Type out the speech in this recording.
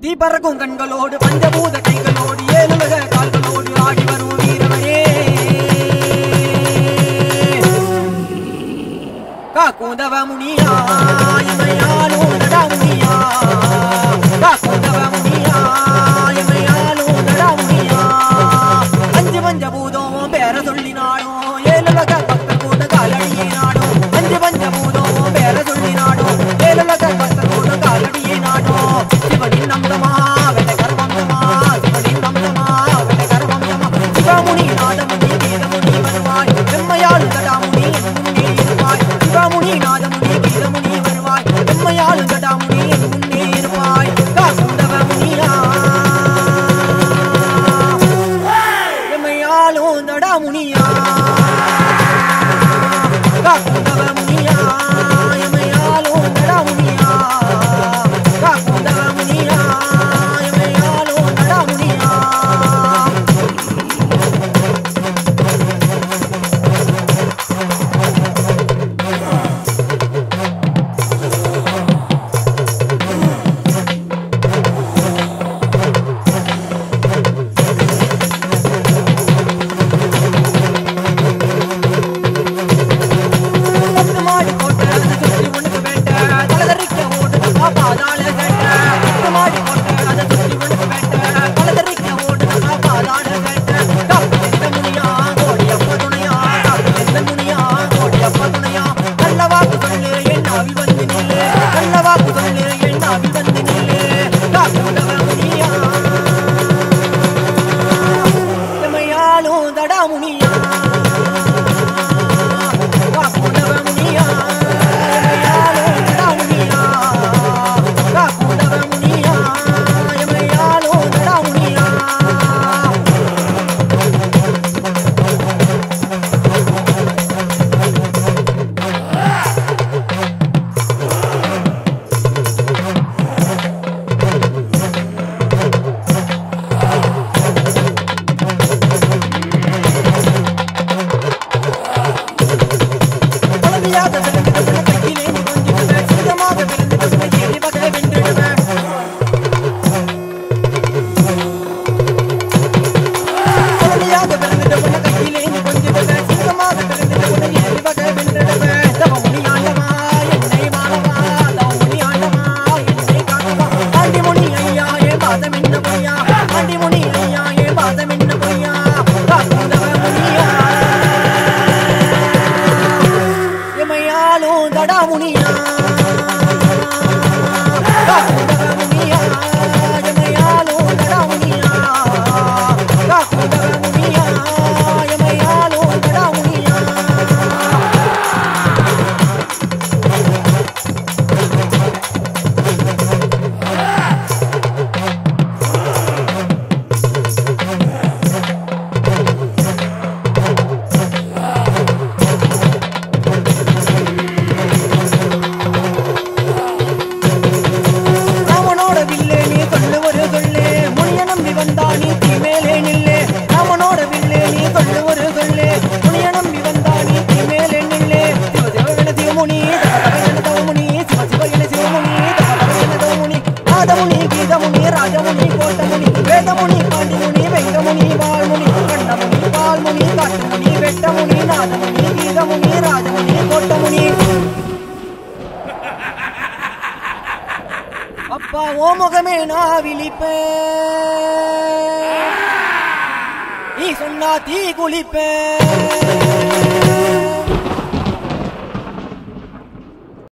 தீ பறக்கும் கண்களோடு பஞ்சபூத கைகளோடு ஏழுலக கால்களோடு ஆடி வரும் வீரவனே காக்குந்தவ முனியா எமையாலும் நடா முனியா காக்குந்தவ முனியா எமையாலும் நடா முனியா அஞ்சு பஞ்ச பூதம் பேர சொல்லி நாடும் ஏழுலக பக்த கூட்ட காலடியே நாடும் அஞ்சு பஞ்ச பூதம் பேர சொல்லி நாடும் ஏழுலக பக்த கூட்ட காலடியே நாடும் சிவனின் நந்தமா வெட்ட கர்வம்சமா சிவனின் நந்தமா வெட்ட கர்வம்சமா சிவமுனி நாதமுனி வேதமுனி வருவாய் செம்மையாளு கடாமுனி முன்னே இருப்பாய் சிவமுனி நாதமுனி வேதமுனி வருவாய் செம்மையாளு கடாமுனி முன்னே இருப்பாய் காக்குண்டவ முனியா எம்மையாலும் தடாமுனியா காக்குண்டவ முனியா எம்மையாலும் தடாமுனியா காக்குண்டவ முனியா எம்மையாலும் தடாமுனியா பத்து மாடி கோட்டை அதை சுத்தி உனக்கு வேட்ட தலதறிக்க ஓடுது பாப்பாதால கேட்ட பத்து மாடி கோட்டை அதை சுத்தி உனக்கு வேட்ட தலதறிக்க ஓடுது பாப்பாதால கேட்ட காப்பு எந்த முனியா கோடி அப்ப துணையா காப்பு எந்த முனியா கோடி அப்ப துணையா நல்ல வாக்கு சொல்லு என் ஆவி வந்து நில்லு நல்ல வாக்கு சொல்லு என் ஆவி வந்து நில்லு காப்பு உதவ முனியா எமையாலும் தடா முனியா காப்புடவ முனியா எமையாலும் தடா முனியா காப்புடவ முனியா எமையாலும் தடா முனியா குழந்தையாக பிறந்தவனை கையிலே நீ கொஞ்சிடுவேன் சிங்கமாக பிறந்தவனை ஏறி வகை வென்றிடுவேன் குழந்தையாக பிறந்தவனை கையிலே நீ கொஞ்சிடுவேன் சிங்கமாக பிறந்தவனை ஏறி வகை வென்றிடுவேன் தவமுனி ஆண்டவா என்னை மாணவா தவமுனி ஆண்டவா என்னை காணவா ஆண்டிமுனி ஐயா ஏ பாதம் என்ன பொய்யா ஆண்டிமுனி ஐயா ஏ பாதம் என்ன பொய்யா காக்குந்தவ முனியா எமையாலும் தடா முனியா காக்குந்தவ முனியா எமையாலும் தடா முனியா காக்குந்தவ முனியா எமையாலும் தடா முனியா ராமனோட வில்லே நீ சொல்லு ஒரு சொல்லு முனிய நம்பி வந்தா நீ தீ மேலே நில்லு ராமனோட வில்லே நீ சொல்லு ஒரு சொல்லு முனிய நம்பி வந்தா நீ தீ மேலே நில்லு சிவ சிவகண சிவமுனி தவகண தவமுனி சிவ சிவகண சிவமுனி தவகண தவமுனி நாதமுனி கீதமுனி ராஜமுனி கோட்டமுனி வேதமுனி பாண்டிமுனி வெங்கமுனி வாழ்முனி கண்டமுனி பால்முனி காட்டுமுனி வெட்டமுனி நாதமுனி கீதமுனி ராஜமுனி கோட்டமுனி அப்பா ஓ முகமே நான் விழிப்பேன் நீ சொன்னா தீ குளிப்பேன்